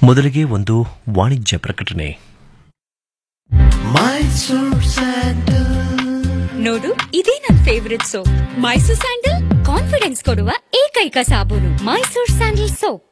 ಮೊದಲಿಗೆ ಒಂದು ವಾಣಿಜ್ಯ ಪ್ರಕಟಣೆ ನೋಡು ಇದೇ ನನ್ favourite soap Mysore sandal confidence ಕೊಡುವ ಏಕೈಕ ಸಾಬೂನು ಮೈಸೂರ್ ಸ್ಯಾಂಡಲ್ ಸೋಪ್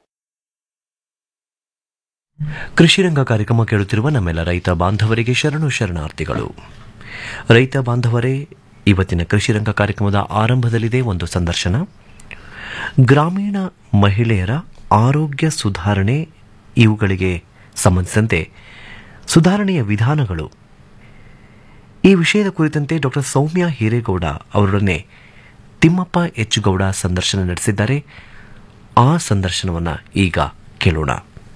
ಕೃಷಿ ರಂಗ ಕಾರ್ಯಕ್ರಮ ಕೇಳುತ್ತಿರುವ ನಮ್ಮೆಲ್ಲ ರೈತ ಬಾಂಧವರಿಗೆ ಶರಣು ಶರಣಾರ್ಥಿಗಳು ರೈತ ಬಾಂಧವರೇ ಇವತ್ತಿನ ಕೃಷಿ ರಂಗ ಕಾರ್ಯಕ್ರಮದ ಆರಂಭದಲ್ಲಿದೆ ಒಂದು ಸಂದರ್ಶನ ಗ್ರಾಮೀಣ ಮಹಿಳೆಯರ ಆರೋಗ್ಯ ಸುಧಾರಣೆ ಇವುಗಳಿಗೆ ಸಂಬಂಧಿಸಿದಂತೆ ಸುಧಾರಣೆಯ ವಿಧಾನಗಳು ಈ ವಿಷಯದ ಕುರಿತಂತೆ ಡಾಕ್ಟರ್ ಸೌಮ್ಯ ಹಿರೇಗೌಡ ಅವರೊಡನೆ ತಿಮ್ಮಪ್ಪ ಎಚ್ ಗೌಡ ಸಂದರ್ಶನ ನಡೆಸಿದ್ದಾರೆ ಆ ಸಂದರ್ಶನವನ್ನ ಈಗ ಕೇಳೋಣ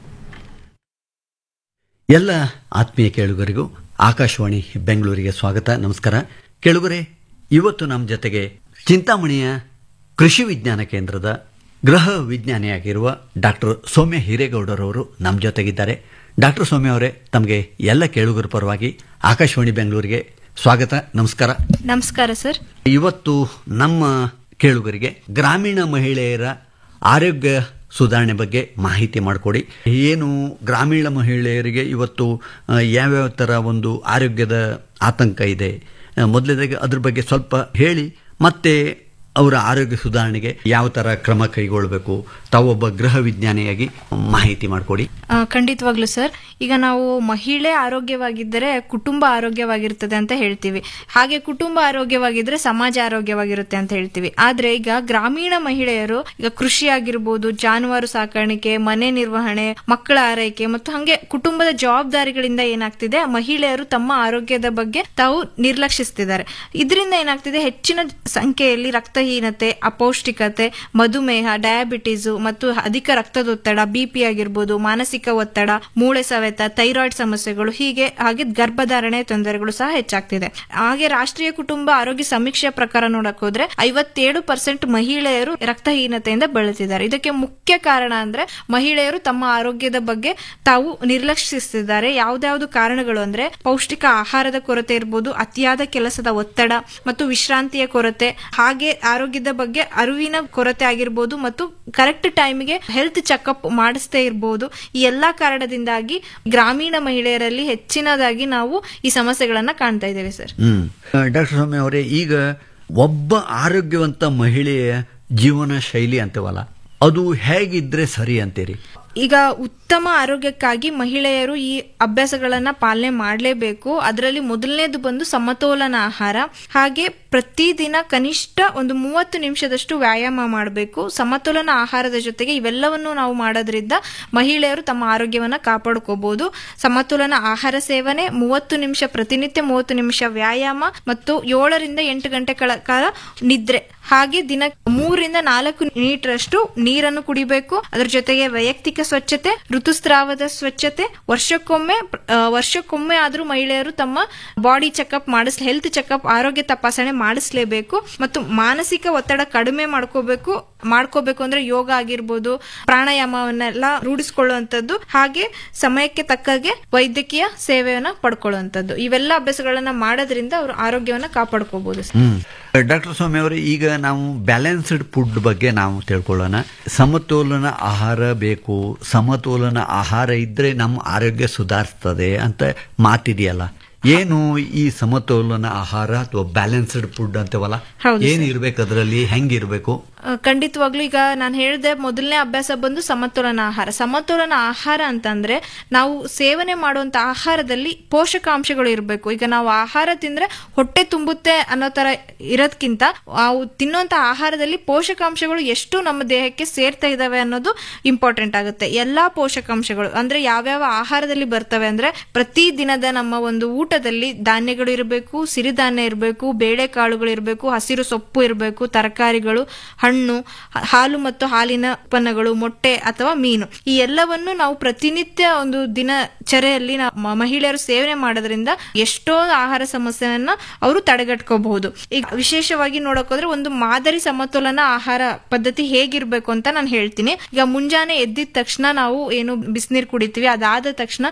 ಎಲ್ಲ ಆತ್ಮೀಯ ಕೇಳುಗರಿಗೂ ಆಕಾಶವಾಣಿ ಬೆಂಗಳೂರಿಗೆ ಸ್ವಾಗತ ನಮಸ್ಕಾರ ಕೇಳುಗರೆ ಇವತ್ತು ನಮ್ಮ ಜೊತೆಗೆ ಚಿಂತಾಮಣಿಯ ಕೃಷಿ ವಿಜ್ಞಾನ ಕೇಂದ್ರದ ಗೃಹ ವಿಜ್ಞಾನಿಯಾಗಿರುವ ಡಾಕ್ಟರ್ ಸೌಮ್ಯ ಹಿರೇಗೌಡರವರು ನಮ್ಮ ಜೊತೆಗಿದ್ದಾರೆ ಡಾಕ್ಟರ್ ಸೌಮ್ಯ ಅವರೇ ತಮಗೆ ಎಲ್ಲ ಕೇಳುಗರ ಪರವಾಗಿ ಆಕಾಶವಾಣಿ ಬೆಂಗಳೂರಿಗೆ ಸ್ವಾಗತ ನಮಸ್ಕಾರ ನಮಸ್ಕಾರ ಸರ್ ಇವತ್ತು ನಮ್ಮ ಕೇಳುಗರಿಗೆ ಗ್ರಾಮೀಣ ಮಹಿಳೆಯರ ಆರೋಗ್ಯ ಸುಧಾರಣೆ ಬಗ್ಗೆ ಮಾಹಿತಿ ಮಾಡಿಕೊಡಿ ಏನು ಗ್ರಾಮೀಣ ಮಹಿಳೆಯರಿಗೆ ಇವತ್ತು ಆ, ಯಾವ್ಯಾವ ಥರ ಒಂದು ಆರೋಗ್ಯದ ಆತಂಕ ಇದೆ ಮೊದಲನೇದಾಗಿ ಅದ್ರ ಬಗ್ಗೆ ಸ್ವಲ್ಪ ಹೇಳಿ ಮತ್ತೆ ಅವರ ಆರೋಗ್ಯ ಸುಧಾರಣೆಗೆ ಯಾವ ಥರ ಕ್ರಮ ಕೈಗೊಳ್ಳಬೇಕು ತಾವೊಬ್ಬ ಗೃಹ ವಿಜ್ಞಾನಿಯಾಗಿ ಮಾಹಿತಿ ಮಾಡಿಕೊಡಿ ಆ, ಖಂಡಿತವಾಗ್ಲೂ ಸರ್ ಈಗ ನಾವು ಮಹಿಳೆ ಆರೋಗ್ಯವಾಗಿದ್ದರೆ ಕುಟುಂಬ ಆರೋಗ್ಯವಾಗಿರ್ತದೆ ಅಂತ ಹೇಳ್ತೀವಿ ಹಾಗೆ ಕುಟುಂಬ ಆರೋಗ್ಯವಾಗಿದ್ರೆ ಸಮಾಜ ಆರೋಗ್ಯವಾಗಿರುತ್ತೆ ಅಂತ ಹೇಳ್ತೀವಿ ಆದ್ರೆ ಈಗ ಗ್ರಾಮೀಣ ಮಹಿಳೆಯರು ಈಗ ಕೃಷಿ ಆಗಿರ್ಬೋದು ಜಾನುವಾರು ಸಾಕಾಣಿಕೆ ಮನೆ ನಿರ್ವಹಣೆ ಮಕ್ಕಳ ಆರೈಕೆ ಮತ್ತು ಹಂಗೆ ಕುಟುಂಬದ ಜವಾಬ್ದಾರಿಗಳಿಂದ ಏನಾಗ್ತಿದೆ ಮಹಿಳೆಯರು ತಮ್ಮ ಆರೋಗ್ಯದ ಬಗ್ಗೆ ತಾವು ನಿರ್ಲಕ್ಷಿಸ್ತಿದ್ದಾರೆ ಇದರಿಂದ ಏನಾಗ್ತಿದೆ ಹೆಚ್ಚಿನ ಸಂಖ್ಯೆಯಲ್ಲಿ ರಕ್ತಹೀನತೆ ಅಪೌಷ್ಟಿಕತೆ ಮಧುಮೇಹ ಡಯಾಬಿಟೀಸು ಮತ್ತು ಅಧಿಕ ರಕ್ತದೊತ್ತಡ ಬಿಪಿ ಆಗಿರ್ಬೋದು ಮಾನಸಿಕ ಒತ್ತಡ ಮೂಳೆ ಸವೆತ ಥೈರಾಯ್ಡ್ ಸಮಸ್ಯೆಗಳು ಹೀಗೆ ಹಾಗೆ ಗರ್ಭಧಾರಣೆ ತೊಂದರೆಗಳು ಸಹ ಹೆಚ್ಚಾಗ್ತಿದೆ ಹಾಗೆ ರಾಷ್ಟ್ರೀಯ ಕುಟುಂಬ ಆರೋಗ್ಯ ಸಮೀಕ್ಷೆಯ ಪ್ರಕಾರ ನೋಡಕ್ ಹೋದ್ರೆ ಐವತ್ತೇಳು ಪರ್ಸೆಂಟ್ ಮಹಿಳೆಯರು ರಕ್ತಹೀನತೆಯಿಂದ ಬಳಲ್ತಿದ್ದಾರೆ ಇದಕ್ಕೆ ಮುಖ್ಯ ಕಾರಣ ಅಂದ್ರೆ ಮಹಿಳೆಯರು ತಮ್ಮ ಆರೋಗ್ಯದ ಬಗ್ಗೆ ತಾವು ನಿರ್ಲಕ್ಷಿಸ್ತಿದ್ದಾರೆ ಯಾವ್ದಾವ್ದು ಕಾರಣಗಳು ಅಂದ್ರೆ ಪೌಷ್ಟಿಕ ಆಹಾರದ ಕೊರತೆ ಇರ್ಬೋದು ಅತಿಯಾದ ಕೆಲಸದ ಒತ್ತಡ ಮತ್ತು ವಿಶ್ರಾಂತಿಯ ಕೊರತೆ ಹಾಗೆ ಆರೋಗ್ಯದ ಬಗ್ಗೆ ಅರಿವಿನ ಕೊರತೆ ಆಗಿರ್ಬೋದು ಮತ್ತು ಕರೆಕ್ಟ್ ಟೈಮ್ಗೆ ಹೆಲ್ತ್ ಚೆಕಪ್ ಮಾಡಿಸ್ತೇ ಇರಬಹುದು ಈ ಎಲ್ಲಾ ಕಾರಣದಿಂದಾಗಿ ಗ್ರಾಮೀಣ ಮಹಿಳೆಯರಲ್ಲಿ ಹೆಚ್ಚಿನದಾಗಿ ನಾವು ಈ ಸಮಸ್ಯೆಗಳನ್ನ ಕಾಣ್ತಾ ಇದ್ದೇವೆ ಸರ್ ಹ್ಮ್ ಡಾಕ್ಟರ್ ಸ್ವಾಮಿ ಅವರೇ ಈಗ ಒಬ್ಬ ಆರೋಗ್ಯವಂತ ಮಹಿಳೆಯ ಜೀವನ ಶೈಲಿ ಅಂತೇವಲ್ಲ ಅದು ಹೇಗಿದ್ರೆ ಸರಿ ಅಂತೀರಿ ಈಗ ಉತ್ತಮ ಆರೋಗ್ಯಕ್ಕಾಗಿ ಮಹಿಳೆಯರು ಈ ಅಭ್ಯಾಸಗಳನ್ನ ಪಾಲನೆ ಮಾಡಲೇಬೇಕು ಅದರಲ್ಲಿ ಮೊದಲನೇದು ಬಂದು ಸಮತೋಲನ ಆಹಾರ ಹಾಗೆ ಪ್ರತಿದಿನ ಕನಿಷ್ಠ ಒಂದು ಮೂವತ್ತು ನಿಮಿಷದಷ್ಟು ವ್ಯಾಯಾಮ ಮಾಡಬೇಕು ಸಮತೋಲನ ಆಹಾರದ ಜೊತೆಗೆ ಇವೆಲ್ಲವನ್ನು ನಾವು ಮಾಡೋದ್ರಿಂದ ಮಹಿಳೆಯರು ತಮ್ಮ ಆರೋಗ್ಯವನ್ನ ಕಾಪಾಡ್ಕೋಬಹುದು ಸಮತೋಲನ ಆಹಾರ ಸೇವನೆ ಮೂವತ್ತು ನಿಮಿಷ ಪ್ರತಿನಿತ್ಯ ಮೂವತ್ತು ನಿಮಿಷ ವ್ಯಾಯಾಮ ಮತ್ತು ಏಳರಿಂದ ಎಂಟು ಗಂಟೆಗಳ ಕಾಲ ನಿದ್ರೆ ಹಾಗೆ ದಿನ ಮೂರರಿಂದ ನಾಲ್ಕು ಲೀಟರ್ಷ್ಟು ನೀರನ್ನು ಕುಡಿಬೇಕು ಅದರ ಜೊತೆಗೆ ವೈಯಕ್ತಿಕ ಸ್ವಚ್ಛತೆ ಋತುಸ್ರಾವದ ಸ್ವಚ್ಛತೆ ವರ್ಷಕ್ಕೊಮ್ಮೆ ಆ, ವರ್ಷಕ್ಕೊಮ್ಮೆ ಆದ್ರೂ ಮಹಿಳೆಯರು ತಮ್ಮ ಬಾಡಿ ಚೆಕಪ್ ಮಾಡಿಸ್ ಹೆಲ್ತ್ ಚೆಕಪ್ ಆರೋಗ್ಯ ತಪಾಸಣೆ ಮಾಡಿಸ್ಲೇಬೇಕು ಮತ್ತು ಮಾನಸಿಕ ಒತ್ತಡ ಕಡಿಮೆ ಮಾಡ್ಕೋಬೇಕು ಮಾಡ್ಕೋಬೇಕು ಅಂದ್ರೆ ಯೋಗ ಆಗಿರ್ಬೋದು ಪ್ರಾಣಾಯಾಮವನ್ನೆಲ್ಲ ರೂಢಿಸ್ಕೊಳ್ಳುವಂಥದ್ದು ಹಾಗೆ ಸಮಯಕ್ಕೆ ತಕ್ಕಾಗೆ ವೈದ್ಯಕೀಯ ಸೇವೆಯನ್ನ ಪಡ್ಕೊಳ್ಳುವಂಥದ್ದು ಇವೆಲ್ಲ ಅಭ್ಯಾಸಗಳನ್ನ ಮಾಡೋದ್ರಿಂದ ಅವರು ಆರೋಗ್ಯವನ್ನ ಕಾಪಾಡ್ಕೋಬಹುದು ಹ್ಮ್ ಡಾಕ್ಟರ್ ಸ್ವಾಮಿ ಅವರೇ ಈಗ ನಾವು ಬ್ಯಾಲೆನ್ಸ್ಡ್ ಫುಡ್ ಬಗ್ಗೆ ನಾವು ತಿಳ್ಕೊಳ್ಳೋಣ ಸಮತೋಲನ ಆಹಾರ ಬೇಕು ಸಮತೋಲನ ಆಹಾರ ಇದ್ರೆ ನಮ್ಮ ಆರೋಗ್ಯ ಸುಧಾರಿಸ್ತದೆ ಅಂತ ಮಾತಿದೆಯಲ್ಲ ಏನು ಈ ಸಮತೋಲನ ಆಹಾರ ಅಥವಾ ಬ್ಯಾಲೆನ್ಸ್ಡ್ ಫುಡ್ ಅಂತೇವಲ್ಲ ಹೌದು ಏನು ಇರ್ಬೇಕು ಅದರಲ್ಲಿ ಹೆಂಗಿರ್ಬೇಕು ಆ, ಖಂಡಿತವಾಗ್ಲೂ ಈಗ ನಾನು ಹೇಳಿದೆ ಮೊದಲನೇ ಅಭ್ಯಾಸ ಬಂದು ಸಮತೋಲನ ಆಹಾರ ಸಮತೋಲನ ಆಹಾರ ಅಂತಂದ್ರೆ ನಾವು ಸೇವನೆ ಮಾಡುವಂತ ಆಹಾರದಲ್ಲಿ ಪೋಷಕಾಂಶಗಳು ಇರಬೇಕು ಈಗ ನಾವು ಆಹಾರ ತಿಂದ್ರೆ ಹೊಟ್ಟೆ ತುಂಬುತ್ತೆ ಅನ್ನೋ ತರ ಇರೋದ್ಕಿಂತ ನಾವು ತಿನ್ನುವಂತ ಆಹಾರದಲ್ಲಿ ಪೋಷಕಾಂಶಗಳು ಎಷ್ಟು ನಮ್ಮ ದೇಹಕ್ಕೆ ಸೇರ್ತಾ ಇದಾವೆ ಅನ್ನೋದು ಇಂಪಾರ್ಟೆಂಟ್ ಆಗುತ್ತೆ ಎಲ್ಲಾ ಪೋಷಕಾಂಶಗಳು ಅಂದ್ರೆ ಯಾವ್ಯಾವ ಆಹಾರದಲ್ಲಿ ಬರ್ತವೆ ಅಂದ್ರೆ ಪ್ರತಿ ದಿನದ ನಮ್ಮ ಒಂದು ಊಟದಲ್ಲಿ ಧಾನ್ಯಗಳು ಇರಬೇಕು ಸಿರಿಧಾನ್ಯ ಇರಬೇಕು ಬೇಳೆಕಾಳುಗಳು ಇರಬೇಕು ಹಸಿರು ಸೊಪ್ಪು ಇರಬೇಕು ತರಕಾರಿಗಳು ಹಣ್ಣು ಹ- ಹಾಲು ಮತ್ತು ಹಾಲಿನ ಉತ್ಪನ್ನಗಳು ಮೊಟ್ಟೆ ಅಥವಾ ಮೀನು ಈ ಎಲ್ಲವನ್ನು ನಾವು ಪ್ರತಿನಿತ್ಯ ಒಂದು ದಿನಚರಿಯಲ್ಲಿ ನಾವು ಮ- ಮಹಿಳೆಯರು ಸೇವನೆ ಮಾಡೋದ್ರಿಂದ ಎಷ್ಟೋ ಆಹಾರ ಸಮಸ್ಯೆಯನ್ನ ಅವರು ತಡೆಗಟ್ಕೋಬಹುದು ಈಗ ವಿಶೇಷವಾಗಿ ನೋಡಕ್ ಹೋದ್ರೆ ಒಂದು ಮಾದರಿ ಸಮತೋಲನ ಆಹಾರ ಪದ್ಧತಿ ಹೇಗಿರ್ಬೇಕು ಅಂತ ನಾನು ಹೇಳ್ತೀನಿ ಈಗ ಮುಂಜಾನೆ ಎದ್ದಿದ ತಕ್ಷಣ ನಾವು ಏನು ಬಿಸಿನೀರು ಕುಡಿತೀವಿ ಅದಾದ ತಕ್ಷಣ